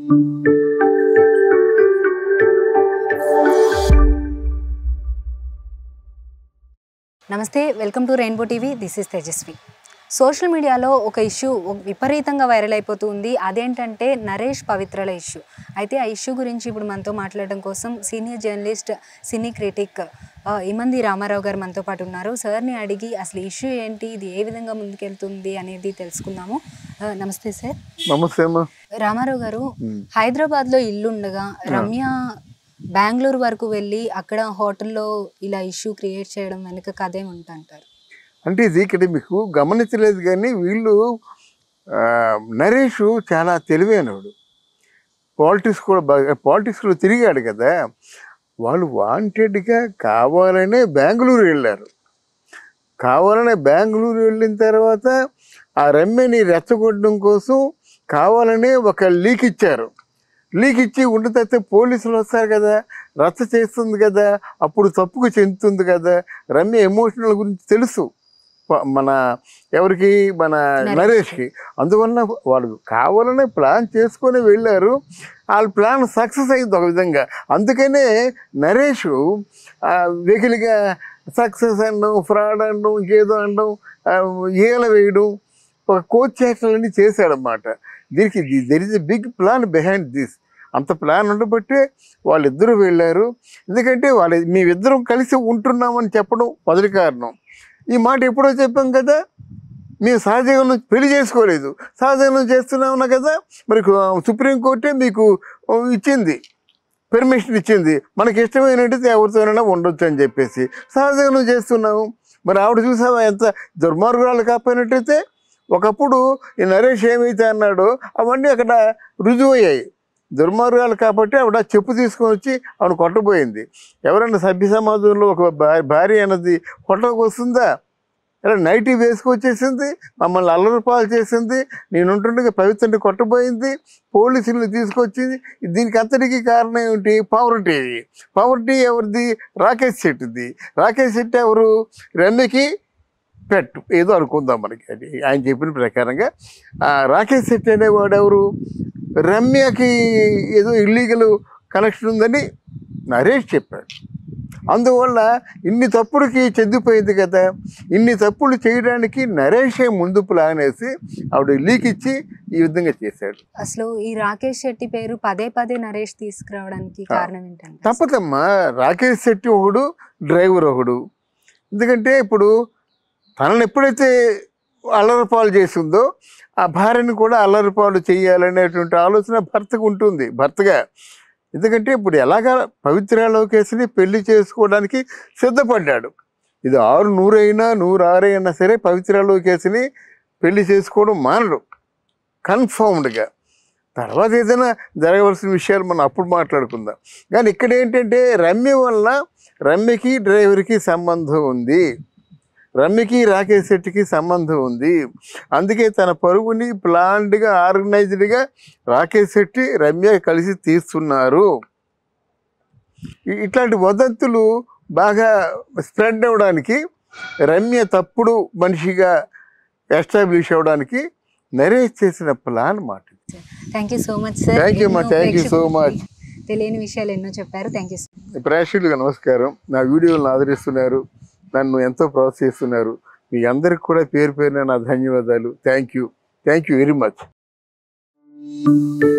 నమస్తే welcome to rainbow TV this is Tejaswi social మీడియాలో ఒక ఇష్యూ విపరీతంగా వైరల్ అయిపోతుంది అదేంటంటే నరేష్ పవిత్రల ఇష్యూ అయితే ఆ ఇష్యూ గురించి ఇప్పుడు మనతో మాట్లాడడం కోసం సీనియర్ జర్నలిస్ట్ సినీ క్రిటిక్ ఆ, ఇమంది రామారావు గారు మనతో పాటు ఉన్నారు సార్ని అడిగి అసలు ఇష్యూ ఏంటి ఇది ఏ విధంగా ముందుకెళ్తుంది అనేది తెలుసుకుందాము ఆ, నమస్తే సార్ నమస్తే అమ్మా రామారావు గారు హైదరాబాద్లో ఇల్లు ఉండగా రమ్య బెంగళూరు వరకు వెళ్ళి అక్కడ హోటల్లో ఇలా ఇష్యూ క్రియేట్ చేయడం వెనుక కథ ఏముంటుంటారు అంటే ఇది ఇక్కడ మీకు గమనించలేదు కానీ వీళ్ళు ఆ, నరేష్ చాలా తెలివైనవాడు పాలిటిక్స్ కూడా బాగా పాలిటిక్స్లో తిరిగాడు కదా వాళ్ళు వాంటెడ్గా కావాలనే బెంగళూరు వెళ్ళారు కావాలనే బెంగళూరు వెళ్ళిన తర్వాత ఆ రమ్యని రెచ్చగొట్టడం కోసం కావాలనే ఒక లీక్ ఇచ్చారు లీక్ ఇచ్చి ఉండితే పోలీసులు వస్తారు కదా రచ్చ చేస్తుంది కదా అప్పుడు తప్పుకు చెందుతుంది కదా రమ్య ఎమోషనల్ గురించి తెలుసు ప- మన ఎవరికి మన నరేష్కి అందువల్ల వాళ్ళు కావాలనే ప్లాన్ చేసుకొని వెళ్ళారు వాళ్ళ ప్లాన్ సక్సెస్ అయింది ఒక విధంగా అందుకనే నరేష్ ఆ, వెకిలిగా సక్సెస్ అనడం ఫ్రాడ్ అనడం ఇంకేదో అనడం ఆ, ఈల వేయడం ఒక కోచ్ చేష్టలన్నీ చేశాడనమాట దీనికి there is a big plan behind this అంత ప్లాన్ ఉండబట్టే వాళ్ళిద్దరూ వెళ్ళారు ఎందుకంటే వాళ్ళ మేమిద్దరం కలిసి ఉంటున్నామని చెప్పడం మొదటి కారణం ఈ మాట ఎప్పుడో చెప్పాం కదా మేము సహజీవనం పెళ్లి చేసుకోలేదు సహజీవనం చేస్తున్నామన్నా కదా మరి సుప్రీంకోర్టే మీకు ఇచ్చింది పెర్మిషన్ ఇచ్చింది మనకి ఇష్టమైనట్టు ఎవరితోనైనా ఉండొచ్చు అని చెప్పేసి సహజీవనం చేస్తున్నాము మరి ఆవిడ చూసావా ఎంత దుర్మార్గురాలు కాకపోయినట్టయితే ఒకప్పుడు ఈ నరేష్ ఏమైతే అన్నాడో అవన్నీ అక్కడ రుజువు అయ్యాయి దుర్మార్గాలు కాబట్టి ఆవిడ చెప్పు తీసుకొని వచ్చి ఆవిడ కొట్టబోయింది ఎవరైనా సభ్య సమాజంలో ఒక భా- భార్య అన్నది కొట్టకు వస్తుందా ఇలా నైటీ వేసుకొచ్చేసింది మమ్మల్ని అల్లరి పాలు చేసింది నేను ఉంటుండగా పవిత్రని కొట్టబోయింది పోలీసులు తీసుకొచ్చింది దీనికి అంతటికి కారణం ఏమిటి పవర్టీ పవర్టీ ఎవరిది రాకేష్ శెట్టిది రాకేష్ శెట్టి ఎవరు రమ్యకి పెట్టు ఏదో అనుకుందాం మనకి అది ఆయన చెప్పిన ప్రకారంగా ఆ రాకేష్ శెట్టి అనేవాడు ఎవరు రమ్యకి ఏదో ఇల్లీగల్ కనెక్షన్ ఉందని నరేష్ చెప్పాడు అందువల్ల ఇన్ని తప్పులకి చెందిపోయింది కదా ఇన్ని తప్పులు చేయడానికి నరేషే ముందు ప్లాన్ వేసి ఆవిడ లీక్ ఇచ్చి ఈ విధంగా చేశాడు అసలు ఈ రాకేష్ శెట్టి పేరు పదే పదే నరేష్ తీసుకురావడానికి కారణం ఏంటంటే తప్పదమ్మా రాకేష్ శెట్టి ఒకడు డ్రైవర్ ఒకడు ఎందుకంటే ఇప్పుడు తనని ఎప్పుడైతే అల్లరిపాలు చేసిందో ఆ భార్యను కూడా అల్లరిపాలు చేయాలనేటువంటి ఆలోచన భర్తకు ఉంటుంది భర్తగా ఎందుకంటే ఇప్పుడు ఎలాగా పవిత్ర లోకేష్ని పెళ్లి చేసుకోవడానికి సిద్ధపడ్డాడు ఇది ఆరు నూరైనా నూరు ఆరైనా సరే పవిత్ర లోకేష్ని పెళ్లి చేసుకోవడం మానడు కన్ఫర్మ్డ్గా తర్వాత ఏదైనా జరగవలసిన విషయాలు మనం అప్పుడు మాట్లాడుకుందాం కానీ ఇక్కడ ఏంటంటే రమ్య వల్ల రమ్యకి డ్రైవర్కి సంబంధం ఉంది రమ్యకి రాకేష్ శెట్టికి సంబంధం ఉంది అందుకే తన పరుగుని ప్లాన్డ్గా ఆర్గనైజ్డ్గా రాకేష్ శెట్టి రమ్య కలిసి తీస్తున్నారు ఇ- ఇట్లాంటి వదంతులు బాగా స్ప్రెడ్ అవ్వడానికి రమ్య తప్పుడు మనిషిగా ఎస్టాబ్లిష్ అవ్వడానికి నరేష్ చేసిన ప్లాన్ మాట thank you so much sir Thank you, అమ్మా. Thank you so much. తెలియని విషయాలు ఎన్నో చెప్పారు థ్యాంక్ యూ ప్రేక్షకులకు నమస్కారం నా వీడియోలను ఆదరిస్తున్నారు నన్ను ఎంతో ప్రోత్సహిస్తున్నారు మీ అందరికి కూడా పేరు పేరున నా ధన్యవాదాలు thank you thank you very much